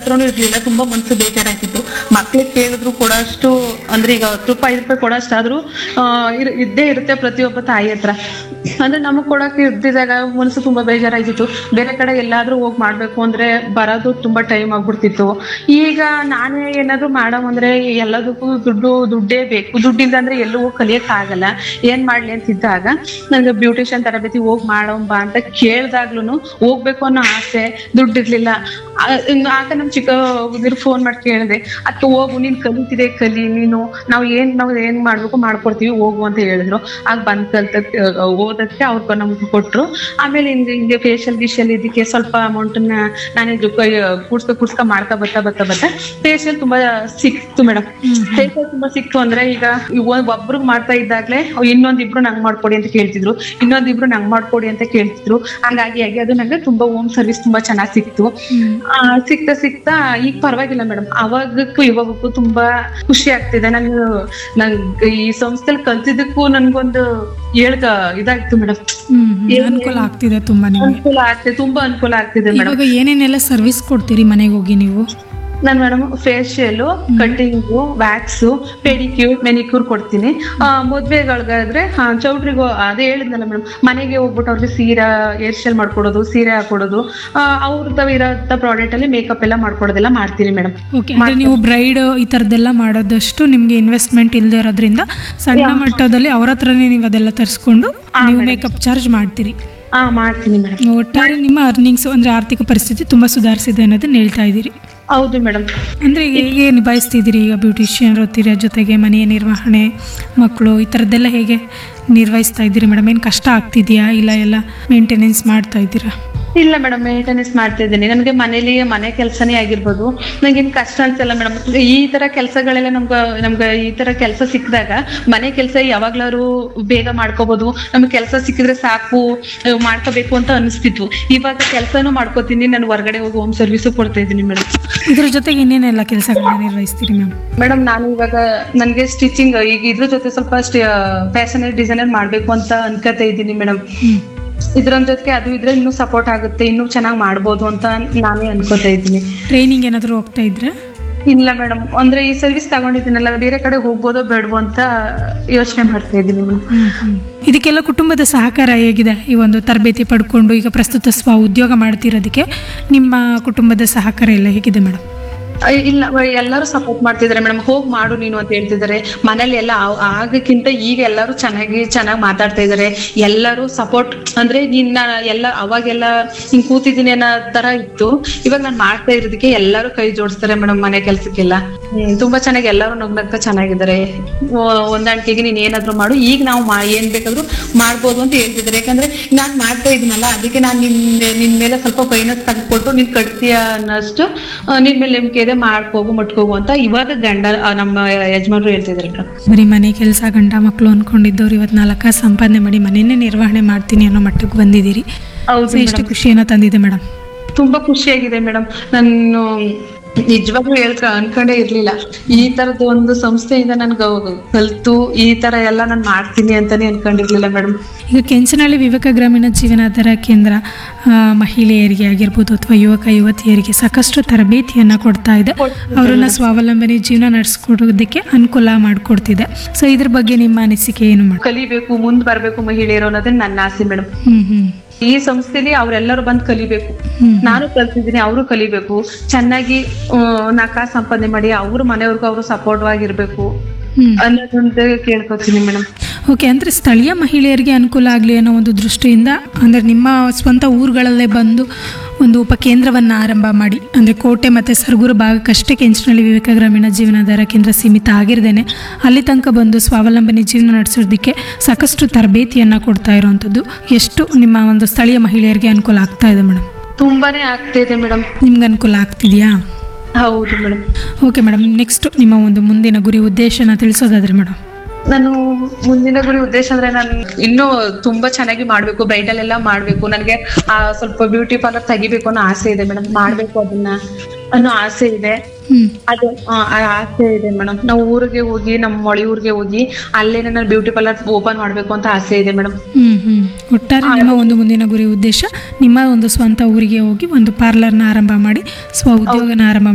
ಹತ್ರನೂ ಇರ್ಲಿಲ್ಲ ತುಂಬಾ ಮನ್ಸು ಬೇಜಾರಾಗ್ತಿತ್ತು ಮಕ್ಳಿಗೆ ಕೇಳಿದ್ರು ಕೊಡೋಷ್ಟು ಅಂದ್ರೆ ಈಗ ಹತ್ತು ರೂಪಾಯಿ ಐದು ರೂಪಾಯಿ ಕೊಡೋಷ್ಟಾದ್ರೂ ಆ, ಇರ್- ಇದ್ದೇ ಇರುತ್ತೆ ಪ್ರತಿಯೊಬ್ಬ ತಾಯಿ ಹತ್ರ ಅಂದ್ರೆ ನಮಗ್ ಕೊಡಕ್ಕೆ ಇದ್ದಿದಾಗ ಮನ್ಸು ತುಂಬಾ ಬೇಜಾರಾಗಿತ್ತು ಬೇರೆ ಕಡೆ ಎಲ್ಲಾದ್ರೂ ಹೋಗಿ ಮಾಡ್ಬೇಕು ಅಂದ್ರೆ ಬರೋದು ತುಂಬಾ ಟೈಮ್ ಆಗ್ಬಿಡ್ತಿತ್ತು ಈಗ ನಾನೇ ಏನಾದ್ರು ಮಾಡೋ ಅಂದ್ರೆ ಎಲ್ಲದಕ್ಕೂ ದುಡ್ಡು ದುಡ್ಡೇ ಬೇಕು ದುಡ್ಡಿಂದ ಅಂದ್ರೆ ಎಲ್ಲೂ ಹೋಗಿ ಕಲಿಯಕ್ ಆಗಲ್ಲ ಏನ್ ಮಾಡ್ಲಿ ಅಂತಿದ್ದಾಗ ನನ್ಗೆ ಬ್ಯೂಟಿಷಿಯನ್ ತರಬೇತಿ ಹೋಗ್ ಮಾಡೋಂಬ ಅಂತ ಕೇಳ್ದಾಗ್ಲೂನು ಹೋಗ್ಬೇಕು ಅನ್ನೋ ಆಸೆ ದುಡ್ಡಿರ್ಲಿಲ್ಲ ಆ- ಇನ್ನು ಆಗ ನಮ್ ಚಿಕ್ಕ ಫೋನ್ ಮಾಡಿ ಕೇಳಿದೆ ಅದಕ್ಕೆ ಹೋಗು ನೀನ್ ಕಲಿತಿದೆ ಕಲಿ ನೀನು ನಾವು ಏನ್ ನಾವು ಏನ್ ಮಾಡ್ಬೇಕು ಮಾಡ್ಕೊಡ್ತೀವಿ ಹೋಗು ಅಂತ ಹೇಳಿದ್ರು ಆಗ ಬಂದ್ ಕಲ್ತ ಓದಕ್ಕೆ ಅವ್ರು ನಮ್ಗೆ ಕೊಟ್ರು ಆಮೇಲೆ ಹಿಂಗೆ ಹಿಂಗೆ ಫೇಶಿಯಲ್ ಗಿಶಿಯಲ್ ಇದಕ್ಕೆ ಸ್ವಲ್ಪ ಅಮೌಂಟ್ ನಾನೇ ಕೂಡ್ಸ್ಕ ಕೂಡ್ಸ್ಕ ಮಾಡ್ತಾ ಬರ್ತಾ ಬರ್ತಾ ಬರ್ತಾ ಫೇಶಿಯಲ್ ತುಂಬಾ ಸಿಕ್ತು ಮೇಡಮ್ ಫೇಶಿಯಲ್ ತುಂಬಾ ಸಿಕ್ತು ಅಂದ್ರೆ ಈಗ ಒಬ್ರಿಗೆ ಮಾಡ್ತಾ ಇದ್ದಾಗ್ಲೇ ಇನ್ನೊಂದಿಬ್ರು ನಂಗ್ ಮಾಡ್ಕೊಡಿ ಅಂತ ಕೇಳ್ತಿದ್ರು ಇನ್ನೊಂದಿಬ್ರು ನಂಗ್ ಮಾಡ್ಕೊಡಿ ಅಂತ ಕೇಳ್ತಿದ್ರು ಹಂಗಾಗಿ ಆಗಿ ಅದು ನಂಗೆ ತುಂಬಾ ಹೋಮ್ ಸರ್ವಿಸ್ ತುಂಬಾ ಚೆನ್ನಾಗಿ ಸಿಕ್ತು ಆ, ಸಿಕ್ತಾ ಸಿಕ್ತಾ ಈಗ ಪರವಾಗಿಲ್ಲ ಮೇಡಮ್ ಅವಾಗಕ್ಕೂ ಇವಾಗಕ್ಕೂ ತುಂಬಾ ಖುಷಿ ಆಗ್ತಿದೆ ನನ್ ನಂಗೆ ಈ ಸಂಸ್ಥೆಲಿ ಕಲ್ತಿದ್ದಕ್ಕೂ ನನ್ಗೊಂದು ಹೇಳ್ಕ ಇದಾಗ್ತು ಮೇಡಮ್ ಹ್ಮ್ ಹ್ಮ್. ಅನುಕೂಲ ಆಗ್ತಿದೆ ತುಂಬಾ ನಿಮಗೆ ಅನುಕೂಲ ಆಗ್ತಿದೆ ತುಂಬಾ ಅನುಕೂಲ ಆಗ್ತಿದೆ ಮೇಡಮ್ ಇವಾಗ ಏನೇನೆಲ್ಲ ಸರ್ವಿಸ್ ಕೊಡ್ತೀರಿ ಮನೆಗೆ ಹೋಗಿ ನೀವು ನಾನ್ madam facial cutting wax pedicure manicure ಕೊಡ್ತೀನಿ ಆ, ಮದ್ವೆಗಳ್ಗಾದ್ರೆ ಹಾ ಚೌಟ್ರಿಗೂ ಅದೇ ಹೇಳಿದ್ನಲ್ಲ ಮೇಡಮ್ ಮನೆಗೆ ಹೋಗ್ಬಿಟ್ಟು ಅವ್ರಿಗೆ ಸೀರೆ ಹೇರ್ ಸ್ಟೈಲ್ ಮಾಡ್ಕೊಡೋದು ಸೀರೆ ಹಾಕೊಡೋದು ಅವ್ರದ್ದು ಇರೋಂಥ ಪ್ರಾಡಕ್ಟ್ ಅಲ್ಲಿ ಮೇಕಪ್ ಎಲ್ಲ ಮಾಡ್ಕೊಡೋದೆಲ್ಲ ಮಾಡ್ತೀನಿ ಮೇಡಮ್ ಓಕೆ ಅಂದ್ರೆ ನೀವು ಬ್ರೈಡ್ ಈ ಥರದ್ದೆಲ್ಲ ಮಾಡೋದಷ್ಟು ನಿಮಗೆ ಇನ್ವೆಸ್ಟ್ಮೆಂಟ್ ಇಲ್ಲದೆ ಇರೋದ್ರಿಂದ ಸಣ್ಣ ಮಟ್ಟದಲ್ಲಿ ಅವ್ರ ಹತ್ರನೇ ನೀವು ಅದೆಲ್ಲ ತರಿಸ್ಕೊಂಡು ನೀವು ಮೇಕಪ್ ಚಾರ್ಜ್ ಮಾಡ್ತೀರಿ ಹಾ ಮಾಡ್ತೀನಿ ಮೇಡಮ್ ಒಟ್ಟಾರೆ ನಿಮ್ಮ ಅರ್ನಿಂಗ್ಸ್ ಅಂದ್ರೆ ಆರ್ಥಿಕ ಪರಿಸ್ಥಿತಿ ತುಂಬಾ ಸುಧಾರಿಸಿದೆ ಅನ್ನೋದನ್ನ ಹೇಳ್ತಾ ಇದ್ದೀರಿ ಹೌದು ಮೇಡಮ್ ಅಂದ್ರೆ ಹೇಗೆ ನಿಭಾಯಿಸ್ತಿದ್ದೀರಿ ಈಗ ಬ್ಯೂಟಿಷಿಯನ್ ವೃತ್ತಿರ ಜೊತೆಗೆ ಮನೆಯ ನಿರ್ವಹಣೆ ಮಕ್ಕಳು ಈ ಥರದ್ದೆಲ್ಲ ಹೇಗೆ ನಿರ್ವಹಿಸ್ತಾ ಇದ್ದೀರಿ ಮೇಡಮ್ ಏನು ಕಷ್ಟ ಆಗ್ತಿದೆಯಾ ಇಲ್ಲ ಎಲ್ಲ ಮೇಂಟೆನೆನ್ಸ್ ಮಾಡ್ತಾ ಇದ್ದೀರಾ ಇಲ್ಲ ಮೇಡಮ್ ಮೇಂಟೆನೆನ್ಸ್ ಮಾಡ್ತಾ ಇದ್ದೀನಿ ನನಗೆ ಮನೇಲಿ ಮನೆ ಕೆಲಸನೇ ಆಗಿರ್ಬೋದು ನಂಗೇನು ಕಷ್ಟ ಅನ್ಸಲ್ಲ ಮೇಡಮ್ ಈ ತರ ಕೆಲಸಗಳೆಲ್ಲ ನಮ್ಗೆ ನಮ್ಗೆ ಈ ತರ ಕೆಲಸ ಸಿಕ್ಕಿದಾಗ ಮನೆ ಕೆಲಸ ಯಾವಾಗ್ಲಾರು ಬೇಗ ಮಾಡ್ಕೋಬಹುದು ನಮ್ಗೆ ಕೆಲಸ ಸಿಕ್ಕಿದ್ರೆ ಸಾಕು ಅಹ್, ಮಾಡ್ಕೋಬೇಕು ಅಂತ ಅನಿಸ್ತಿತ್ತು ಇವಾಗ ಕೆಲಸನೂ ಮಾಡ್ಕೋತೀನಿ ನಾನು ಹೊರಗಡೆ ಹೋಗಿ ಹೋಮ್ ಸರ್ವಿಸು ಕೊಡ್ತಾ ಇದ್ದೀನಿ ಮೇಡಮ್ ಇದ್ರ ಜೊತೆಗೆ ಇನ್ನೇನೆಲ್ಲ ಕೆಲಸಗಳನ್ನ ನಿರ್ವಹಿಸ್ತೀರಿ ಮ್ಯಾಮ್ ಮೇಡಮ್ ನಾನು ಇವಾಗ ನನಗೆ ಸ್ಟಿಚಿಂಗ್ ಈಗ ಇದ್ರ ಜೊತೆ ಸ್ವಲ್ಪ ಫ್ಯಾಷನ್ ಡಿಸೈನರ್ ಮಾಡ್ಬೇಕು ಅಂತ ಅನ್ಕೋತಾ ಇದ್ದೀನಿ ಮೇಡಮ್ ಇದ್ರ ಜೊತೆಗೆ ಅದು ಇದ್ರೆ ಇನ್ನೂ ಸಪೋರ್ಟ್ ಆಗುತ್ತೆ ಇನ್ನೂ ಚೆನ್ನಾಗಿ ಮಾಡ್ಬೋದು ಅಂತ ನಾನೇ ಅನ್ಕೋತಾ ಇದ್ದೀನಿ ಟ್ರೈನಿಂಗ್ ಏನಾದರೂ ಹೋಗ್ತಾ ಇದ್ರೆ ಇಲ್ಲ ಮೇಡಮ್ ಅಂದ್ರೆ ಈ ಸರ್ವಿಸ್ ತಗೊಂಡಿದ್ದೀನಲ್ಲ ಬೇರೆ ಕಡೆ ಹೋಗ್ಬೋದೋ ಬೇಡವೋ ಅಂತ ಯೋಚನೆ ಮಾಡ್ತಾ ಇದ್ದೀನಿ ಮೇಡಮ್ ಇದಕ್ಕೆಲ್ಲ ಕುಟುಂಬದ ಸಹಕಾರ ಹೇಗಿದೆ ಈ ಒಂದು ತರಬೇತಿ ಪಡ್ಕೊಂಡು ಈಗ ಪ್ರಸ್ತುತ ಸ್ವ ಉದ್ಯೋಗ ಮಾಡ್ತಿರೋದಕ್ಕೆ ನಿಮ್ಮ ಕುಟುಂಬದ ಸಹಕಾರ ಎಲ್ಲ ಹೇಗಿದೆ ಮೇಡಮ್ ಅಯ್ ಇಲ್ಲ ವ- ಎಲ್ಲರೂ ಸಪೋರ್ಟ್ ಮಾಡ್ತಿದ್ದಾರೆ ಮೇಡಮ್ ಹೋಗ್ ಮಾಡು ನೀನು ಅಂತ ಹೇಳ್ತಿದ್ದಾರೆ ಮನೇಲಿ ಎಲ್ಲ ಆ- ಆಗಕ್ಕಿಂತ ಈಗ ಎಲ್ಲರೂ ಚೆನ್ನಾಗಿ ಚೆನ್ನಾಗಿ ಮಾತಾಡ್ತಾ ಇದ್ದಾರೆ ಎಲ್ಲರೂ ಸಪೋರ್ಟ್ ಅಂದ್ರೆ ನಿನ್ನ ಎಲ್ಲ ಅವಾಗೆಲ್ಲ ಹಿಂಗ್ ಕೂತಿದ್ದೀನಿ ಅನ್ನೋ ತರ ಇತ್ತು ಇವಾಗ ನಾನು ಮಾಡ್ತಾ ಇರೋದಕ್ಕೆ ಎಲ್ಲರೂ ಕೈ ಜೋಡಿಸ್ತಾರೆ ಮೇಡಮ್ ಮನೆ ಕೆಲ್ಸಕ್ಕೆಲ್ಲ ಹ್ಮ್, ತುಂಬಾ ಚೆನ್ನಾಗಿ ಎಲ್ಲರೂ ನಗ್ನಗ್ತಾ ಚೆನ್ನಾಗಿದ್ದಾರೆ ಓ- ಹೊಂದಾಣಿಕೆಗೆ ನೀನ್ ಏನಾದ್ರು ಮಾಡು ಈಗ ನಾವು ಮಾ ಏನ್ ಬೇಕಾದ್ರೂ ಮಾಡ್ಬೋದು ಅಂತ ಹೇಳ್ತಿದ್ದಾರೆ ಯಾಕಂದ್ರೆ ನಾನ್ ಮಾಡ್ತಾ ಇದೀನಲ್ಲ ಅದಕ್ಕೆ ನಾನ್ ನಿನ್ ನಿನ್ ಮೇಲೆ ಸ್ವಲ್ಪ ಫೈನಾನ್ಸ್ ತೆಗೆದುಕೊಟ್ಟು ನೀನ್ ಕಟ್ತೀಯ ಅನ್ನೋಷ್ಟು ಆ, ನಿನ್ ಮೇಲೆ ನಂಬಿಕೆ ಇದೆ ಮಾಡ್ಕೋಗು ಮಟ್ಕೋಗು ಅಂತ ಇವಾಗ ಗಂಡ ಆ, ನಮ್ಮ ಯಜಮಾನ್ರು ಹೇಳ್ತಿದ್ದಾರೆ ಮೇಡಮ್ ಬರೀ ಮನೆ ಕೆಲಸ ಗಂಡ ಮಕ್ಕಳು ಅನ್ಕೊಂಡಿದ್ದವ್ರು ಇವತ್ತು ನಾಲ್ಕ ಸಂಪಾದನೆ ಮಾಡಿ ಮನೆಯೇ ನಿರ್ವಹಣೆ ಮಾಡ್ತೀನಿ ಅನ್ನೋ ಮಟ್ಟಕ್ಕೆ ಬಂದಿದ್ದೀರಿ ಹೌದು ಸೊ ಎಷ್ಟು ಖುಷಿಯನ್ನ ತಂದಿದೆ ಮೇಡಮ್ ತುಂಬಾ ಖುಷಿಯಾಗಿದೆ ಮೇಡಮ್ ನಾನು ನಿಜವಾಗ್ಲೂ ಹೇಳ್ಕ ಅನ್ಕೊಂಡೇ ಇರ್ಲಿಲ್ಲ ಈ ತರದ ಒಂದು ಸಂಸ್ಥೆಯಿಂದ ನನ್ ಕಲ್ತು ಈ ತರ ಎಲ್ಲ ನಾನ್ ಮಾಡ್ತೀನಿ ಅಂತಾನೆ ಅನ್ಕೊಂಡಿರ್ಲಿಲ್ಲ ಮೇಡಮ್ ಈಗ ಕೆಂಚನಹಳ್ಳಿ ವಿವೇಕ ಗ್ರಾಮೀಣ ಜೀವನಾಧಾರ ಕೇಂದ್ರ ಆ, ಮಹಿಳೆಯರಿಗೆ ಆಗಿರ್ಬೋದು ಅಥವಾ ಯುವಕ ಯುವತಿಯರಿಗೆ ಸಾಕಷ್ಟು ತರಬೇತಿಯನ್ನು ಕೊಡ್ತಾ ಇದೆ ಅವರನ್ನ ಸ್ವಾವಲಂಬನೆ ಜೀವನ ನಡೆಸ್ಕೊಡೋದಕ್ಕೆ ಅನುಕೂಲ ಮಾಡಿಕೊಡ್ತಿದೆ ಸೊ ಇದ್ರ ಬಗ್ಗೆ ನಿಮ್ಮ ಅನಿಸಿಕೆ ಏನು ಮೇಡಮ್ ಕಲಿಬೇಕು ಮುಂದ್ ಬರ್ಬೇಕು ಮಹಿಳೆಯರು ಅನ್ನೋದೇ ನನ್ನ ಆಸೆ ಮೇಡಮ್ ಹ್ಮ್ ಹ್ಮ್ ಈ ಸಂಸ್ಥೆಲಿ ಅವ್ರೆಲ್ಲರೂ ಬಂದ್ ಕಲಿಬೇಕು ಹ್ಮ್. ನಾನು ಕಲ್ತಿದ್ದೀನಿ ಅವರು ಕಲಿಬೇಕು ಚೆನ್ನಾಗಿ ನಾಕ ಸಂಪಾದನೆ ಮಾಡಿ ಅವ್ರ ಮನೆಯವ್ರಿಗೂ ಅವರು ಸಪೋರ್ಟ್ ಆಗಿರ್ಬೇಕು ಹ್ಮ್ ಅನ್ನೋದೊಂದು ಕೇಳ್ಕೊತೀನಿ ಮೇಡಮ್ ಓಕೆ ಅಂದರೆ ಸ್ಥಳೀಯ ಮಹಿಳೆಯರಿಗೆ ಅನುಕೂಲ ಆಗಲಿ ಅನ್ನೋ ಒಂದು ದೃಷ್ಟಿಯಿಂದ ಅಂದರೆ ನಿಮ್ಮ ಸ್ವಂತ ಊರುಗಳಲ್ಲೇ ಬಂದು ಒಂದು ಉಪಕೇಂದ್ರವನ್ನು ಆರಂಭ ಮಾಡಿ ಅಂದರೆ ಕೋಟೆ ಮತ್ತು ಸರಗೂರು ಭಾಗಕ್ಕಷ್ಟೇ ಕೆಂಚನಹಳ್ಳಿ ವಿವೇಕ ಗ್ರಾಮೀಣ ಜೀವನಾಧಾರ ಕೇಂದ್ರ ಸೀಮಿತ ಆಗಿರ್ದೇನೆ ಅಲ್ಲಿ ತನಕ ಬಂದು ಸ್ವಾವಲಂಬನೆ ಜೀವನ ನಡೆಸೋದಕ್ಕೆ ಸಾಕಷ್ಟು ತರಬೇತಿಯನ್ನು ಕೊಡ್ತಾ ಇರೋವಂಥದ್ದು ಎಷ್ಟು ನಿಮ್ಮ ಒಂದು ಸ್ಥಳೀಯ ಮಹಿಳೆಯರಿಗೆ ಅನುಕೂಲ ಆಗ್ತಾ ಇದೆ ಮೇಡಮ್ ತುಂಬಾನೇ ಆಗ್ತಿದೆ ಮೇಡಮ್ ನಿಮ್ಗೆ ಅನುಕೂಲ ಆಗ್ತಿದೆಯಾ ಹೌದು ಮೇಡಮ್ ಓಕೆ ಮೇಡಮ್ ನೆಕ್ಸ್ಟ್ ನಿಮ್ಮ ಒಂದು ಮುಂದಿನ ಗುರಿ ಉದ್ದೇಶನ ತಿಳಿಸೋದಾದ್ರೆ ಮೇಡಮ್ ನಾನು ಮುಂದಿನ ಗುರಿ ಉದ್ದೇಶ ಅಂದ್ರೆ ನಾನು ಇನ್ನೂ ತುಂಬಾ ಚೆನ್ನಾಗಿ ಮಾಡ್ಬೇಕು ಬ್ರೈಡಲ್ ಎಲ್ಲ ಮಾಡ್ಬೇಕು ನನಗೆ ಆ ಸ್ವಲ್ಪ ಬ್ಯೂಟಿ ಪಾರ್ಲರ್ ತೆಗಿಬೇಕು ಅನ್ನೋ ಆಸೆ ಇದೆ ಮೇಡಮ್ ಮಾಡ್ಬೇಕು ಅದನ್ನ ಅನ್ನೋ ಆಸೆ ಇದೆ ಹ್ಞೂ ಅದು ಆ ಆ ಆಸೆ ಇದೆ ಮೇಡಮ್ ನಾವು ಊರಿಗೆ ಹೋಗಿ ನಮ್ಮ ಮೊಳಿ ಊರಿಗೆ ಹೋಗಿ ಅಲ್ಲೇನೆ ನಾನು ಬ್ಯೂಟಿ ಪಾರ್ಲರ್ ಓಪನ್ ಮಾಡ್ಬೇಕು ಅಂತ ಆಸೆ ಇದೆ ಮೇಡಮ್ ಹ್ಮ್ ಹ್ಮ್ ಒಟ್ಟಾರೆ ನಿಮ್ಮ ಒಂದು ಮುಂದಿನ ಗುರಿ ಉದ್ದೇಶ ನಿಮ್ಮ ಒಂದು ಸ್ವಂತ ಊರಿಗೆ ಹೋಗಿ ಒಂದು ಪಾರ್ಲರ್ನ ಆರಂಭ ಮಾಡಿ ಸ್ವ ಉದ್ಯೋಗನ ಆರಂಭ